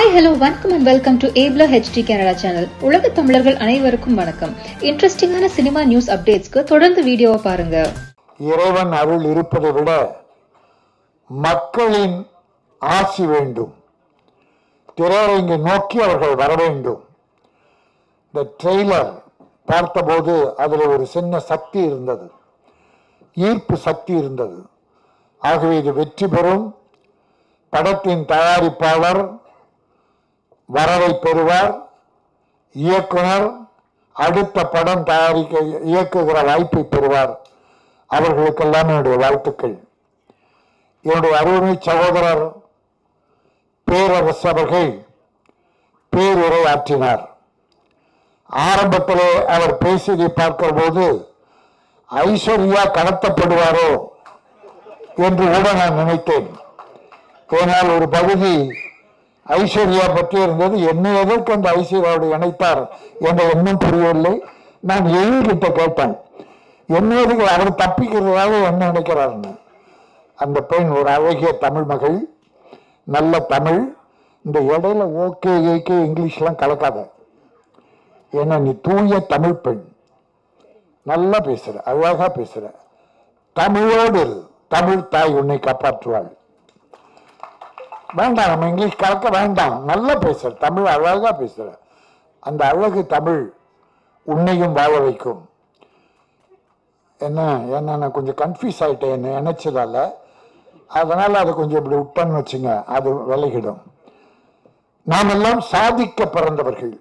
hi hello வணக்கம் and welcome to ஏப்லா HD Canada channel உலக தமிழர்கள் அனைவருக்கும் வணக்கம் இன்ட்ரெஸ்டிங்கான சினிமா நியூஸ் அப்டேட்ஸ்க்கு தொடர்ந்து வீடியோவை பாருங்க இறைவன் அருள் இருப்பதை விட மக்களின் ஆசி வேண்டும் திரையரங்கை நோக்கி அவர்கள் வர வேண்டும் இந்த ட்ரெய்லர் பார்த்தபோது அதில் ஒரு சின்ன சக்தி இருந்தது ஈர்ப்பு சக்தி இருந்தது ஆகவே இது வெற்றி பெறும் படத்தின் தயாரிப்பாளர் வரவை பெறுவார் இயக்குனர் அடுத்த படம் தயாரிக்க இயக்குகிற வாய்ப்பை பெறுவார் அவர்களுக்கெல்லாம் என்னுடைய வாழ்த்துக்கள் என்னுடைய அருமை சகோதரர் பேரரசு அவர்கள் பேருரை ஆற்றினார் ஆரம்பத்திலே அவர் பேசியதை பார்க்கிற போது ஐஸ்வர்யா கடத்தப்படுவாரோ என்று கூட நான் நினைத்தேன் ஏனால் ஒரு பகுதி ஐஸ்வர்யா பற்றி இருந்தது என்ன எதற்கு அந்த ஐஸ்வர்யாவோடு இணைத்தார் என்று இன்னும் புரியவில்லை நான் எழுகிட்ட கேட்டேன் என்ன எதுக்கு அவர் தப்பிக்கிறதாக என்ன நினைக்கிறாருன்னு அந்த பெண் ஒரு அழகிய தமிழ் மகள் நல்ல தமிழ் இந்த இடையில ஓகே ஏகே இங்கிலீஷ்லாம் கலக்காத ஏன்னா நீ தூய தமிழ் பெண் நல்லா பேசுற அழகா பேசுற தமிழோடு இரு தமிழ் தாய் உன்னை காப்பாற்றுவாள் வேண்டாம் நம்ம இங்கிலீஷ் கலக்க வேண்டாம் நல்லா பேசுற தமிழ் அழகா பேசுற அந்த அழகு தமிழ் உன்னையும் வாழ வைக்கும் என்ன ஏன்னா நான் கொஞ்சம் கன்ஃபியூஸ் ஆயிட்டேன் என்ன நினைச்சதால அதனால அதை கொஞ்சம் இப்படி விட்டோன்னு வச்சுங்க அது விலகிடும் நாம் எல்லாம் சாதிக்க பிறந்தவர்கள்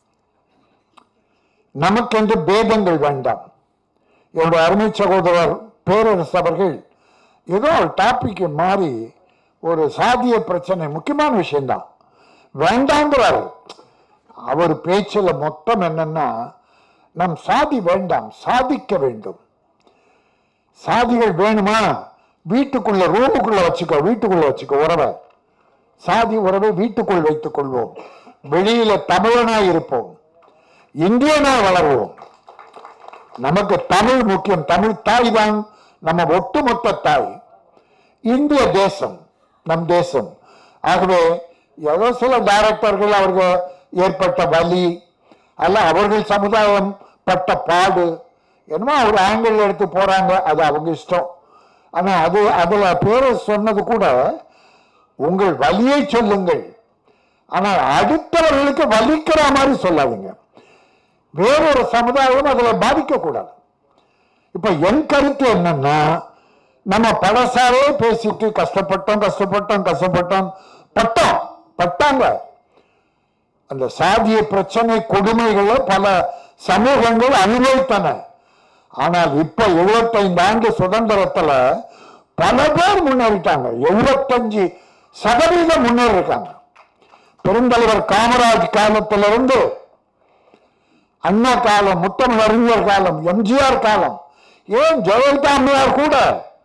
நமக்கென்று பேதங்கள் வேண்டாம் என்னுடைய அருமை சகோதரர் பேரரசு அவர்கள் ஏதோ ஒரு டாபிக் மாறி ஒரு சாதிய பிரச்சனை முக்கியமான விஷயம்தான் வேண்டாங்கிறாரு அவர் பேச்சில் மொத்தம் என்னன்னா நம் சாதி வேண்டாம் சாதிக்க வேண்டும் சாதிகள் வேணுமா வீட்டுக்குள்ள ரூமுக்குள்ள வச்சுக்கோ வீட்டுக்குள்ள வச்சுக்கோ உறவை சாதி உறவை வீட்டுக்குள் வைத்துக் கொள்வோம் வெளியில தமிழனாய் இருப்போம் இந்தியனா வளருவோம் நமக்கு தமிழ் முக்கியம் தமிழ் தாய் தான் நம்ம ஒட்டுமொத்த தாய் இந்திய தேசம் நம் தேசம் ஆகவே ஏதோ சில டைரக்டர்கள் அவர்கள் ஏற்பட்ட வலி அல்ல அவர்கள் சமுதாயம் பட்ட பாடு என்னமோ ஒரு ஆங்கிள் எடுத்து போறாங்க அது அவங்க இஷ்டம் ஆனா அது அதுல பேரை சொன்னது கூட உங்கள் வலியை சொல்லுங்கள் ஆனால் அடுத்தவர்களுக்கு வலிக்கிற மாதிரி சொல்லாதீங்க வேறொரு சமுதாயம் அதுல பாதிக்க கூடாது இப்ப என் கருத்து என்னன்னா நம்ம பழசாவே பேசிட்டு கஷ்டப்பட்டோம் கஷ்டப்பட்டோம் கஷ்டப்பட்டோம் பட்டோம் பட்டாங்க அந்த சாதிய பிரச்சனை கொடுமைகளை பல சமூகங்கள் அனுபவித்தன ஆனால் இப்ப எழுபத்தைந்து ஆண்டு சுதந்திரத்துல பல பேர் முன்னேறிட்டாங்க எழுபத்தஞ்சு சதவீதம் முன்னேறிருக்காங்க பெருந்தலைவர் காமராஜ் காலத்திலிருந்து அண்ணா காலம் முத்தமிழ் அறிஞர் காலம் எம்ஜிஆர் காலம் ஏன் ஜெயலலிதா அம்மையார் கூட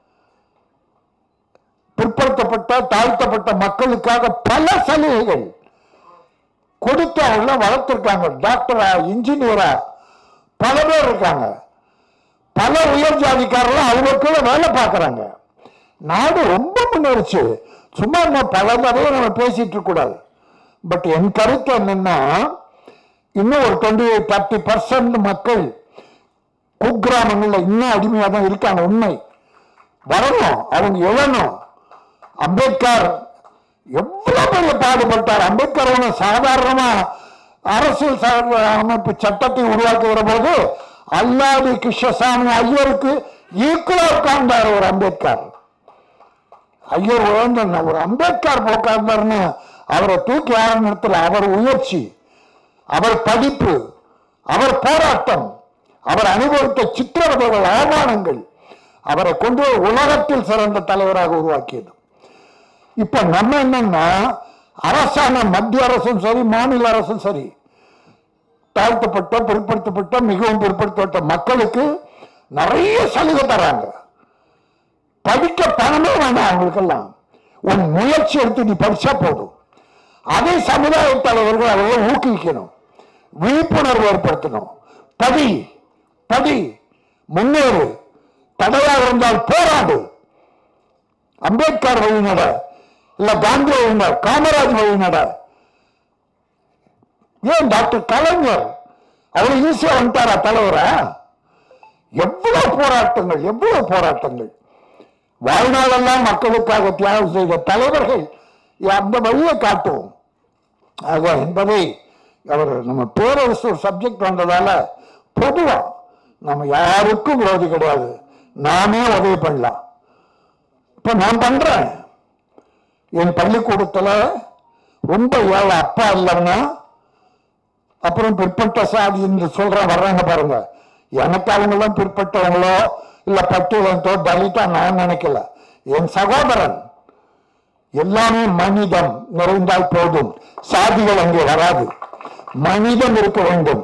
பிற்படுத்தப்பட்ட தாழ்த்தப்பட்ட மக்களுக்காக பல சலுகைகள் கொடுத்து அவங்க வளர்த்திருக்காங்க டாக்டரா இன்ஜினியரா பல பேர் இருக்காங்க பல உயர் ஜாதிக்காரர்கள் அவங்களுக்குள்ள வேலை பார்க்கறாங்க நாடு ரொம்ப முன்னேறிச்சு சும்மா நம்ம பல நிறைய நம்ம பேசிட்டு இருக்க கூடாது பட் என் கருத்து என்னன்னா இன்னும் ஒரு டுவெண்ட்டி தேர்ட்டி பர்சன்ட் மக்கள் குக்கிராமங்கள்ல இன்னும் அடிமையா தான் இருக்காங்க உண்மை வரணும் அவங்க எழணும் அம்பேத்கர் எவ்வளவு பெரிய பாடுபட்டார் அம்பேத்கர் ஒண்ணு சாதாரணமா அரசியல் சார்பு அமைப்பு சட்டத்தை உருவாக்குகிற போது அல்லாது கிருஷ்ணசாமி ஐயருக்கு ஈக்குவலா உட்கார்ந்தார் ஒரு அம்பேத்கர் ஐயர் உழந்த ஒரு அம்பேத்கர் உட்கார்ந்தார்னு அவரை தூக்கி ஆற இடத்துல அவர் உயர்ச்சி அவர் படிப்பு அவர் போராட்டம் அவர் அனுபவித்த சித்திரவதைகள் அவமானங்கள் அவரை கொண்டு போய் உலகத்தில் சிறந்த தலைவராக உருவாக்கியது இப்ப நம்ம என்னன்னா அரசாங்கம் மத்திய அரசும் சரி மாநில அரசும் சரி தாழ்த்தப்பட்ட பிற்படுத்தப்பட்ட மிகவும் பிற்படுத்தப்பட்ட மக்களுக்கு நிறைய சலுகை தராங்க படிக்க பணமே வேண்டாம் அவங்களுக்கெல்லாம் உன் முயற்சி எடுத்து நீ படிச்சா போதும் அதை சமுதாய தலைவர்கள் அவர்கள் ஊக்குவிக்கணும் விழிப்புணர்வு ஏற்படுத்தணும் படி படி முன்னேறு தடையாக இருந்தால் போராடு அம்பேத்கர் வழி நட இல்ல காந்தி வழி நட காமராஜ் வழி நட ஏன் டாக்டர் கலைஞர் அவர் ஈஸியா வந்துட்டாரா தலைவரா எவ்வளவு போராட்டங்கள் எவ்வளவு போராட்டங்கள் வாழ்நாளெல்லாம் மக்களுக்காக தியாகம் செய்த தலைவர்கள் அந்த வழியை காட்டுவோம் ஆக என்பதை அவர் நம்ம பேரரசு ஒரு சப்ஜெக்ட் வந்ததால பொதுவா நம்ம யாருக்கும் விரோதி கிடையாது நாமே உதவி பண்ணலாம் இப்ப நான் பண்றேன் என் பள்ளிக்கூடத்துல ரொம்ப ஏழை அப்பா இல்லைன்னா அப்புறம் பிற்பட்ட சாதி என்று சொல்ற வர்றாங்க பாருங்க எனக்கு அவங்களாம் பிற்பட்டவங்களோ இல்ல பட்டியலத்தோ தலித்தா நான் நினைக்கல என் சகோதரன் எல்லாமே மனிதம் நிறைந்தால் போதும் சாதிகள் அங்கே வராது மனிதம் இருக்க வேண்டும்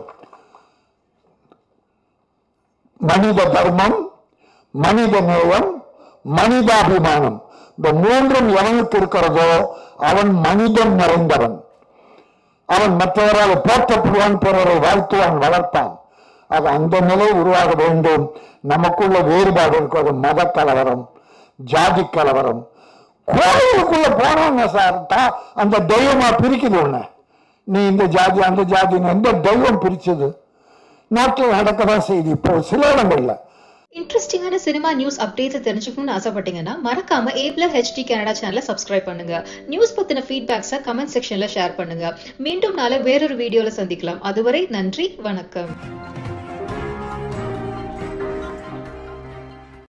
மனித தர்மம் மனித நேயம் மனிதாபிமானம் இந்த மூன்றும் எவனுக்கு இருக்கிறதோ அவன் மனிதம் நிறைந்தவன் அவன் மற்றவரால் போற்றப்படுவான் பிறரை வாழ்த்துவான் வளர்ப்பான் அது அந்த நிலை உருவாக வேண்டும் நமக்குள்ள வேறுபாடு இருக்கிறது மத கலவரம் ஜாதி கலவரம் கோயிலுக்குள்ள போனாங்க சார் தா- அந்த தெய்வமா பிரிக்குது உன்னை நீ இந்த ஜாதி அந்த ஜாதின்னு எந்த தெய்வம் பிரிச்சது நாட்டில் நடக்கதான் செய்யுது இப்போ சில இடங்கள்ல இன்ட்ரெஸ்டிங்கான சினிமா நியூஸ் அப்டேட்ஸ் தெரிஞ்சுக்கணும்னு ஆசைப்பட்டீங்கன்னா மறக்காம ஏப்ல ஹெச்டி கனடா சேனலை சப்ஸ்கிரைப் பண்ணுங்க நியூஸ் பத்தின ஃபீட்பேக்ஸை கமெண்ட் செக்ஷன்ல ஷேர் பண்ணுங்க மீண்டும் நாளை வேறொரு வீடியோல சந்திக்கலாம் அதுவரை நன்றி வணக்கம்